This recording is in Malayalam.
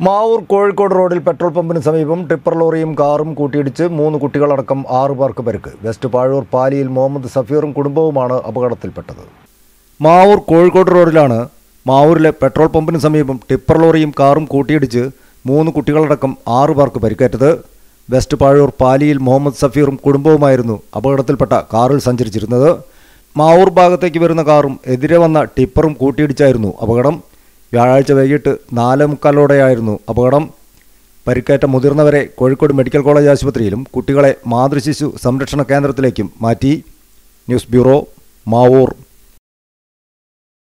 മാവൂർ കോഴിക്കോട് റോഡിൽ പെട്രോൾ പമ്പിന് സമീപം ടിപ്പർ ലോറിയും കാറും കൂട്ടിയിടിച്ച് മൂന്ന് കുട്ടികളടക്കം ആറു പേർക്ക് പരിക്ക് വെസ്റ്റ് പാഴൂർ പാലിയിൽ മുഹമ്മദ് സഫീറും കുടുംബവുമാണ് അപകടത്തിൽപ്പെട്ടത് മാവൂർ കോഴിക്കോട് റോഡിലാണ് മാവൂരിലെ പെട്രോൾ പമ്പിന് സമീപം ടിപ്പർ ലോറിയും കാറും കൂട്ടിയിടിച്ച് മൂന്ന് കുട്ടികളടക്കം ആറു പേർക്ക് പരിക്കേറ്റത് വെസ്റ്റ് പാഴൂർ പാലിയിൽ മുഹമ്മദ് സഫീറും കുടുംബവുമായിരുന്നു അപകടത്തിൽപ്പെട്ട കാറിൽ സഞ്ചരിച്ചിരുന്നത് മാവൂർ ഭാഗത്തേക്ക് വരുന്ന കാറും എതിരെ വന്ന ടിപ്പറും കൂട്ടിയിടിച്ചായിരുന്നു അപകടം വ്യാഴാഴ്ച വൈകിട്ട് നാല് മുക്കാലോടെയായിരുന്നു അപകടം പരിക്കേറ്റ മുതിർന്നവരെ കോഴിക്കോട് മെഡിക്കൽ കോളേജ് ആശുപത്രിയിലും കുട്ടികളെ മാതൃശിശു സംരക്ഷണ കേന്ദ്രത്തിലേക്കും മാറ്റി ന്യൂസ് ബ്യൂറോ മാവൂർ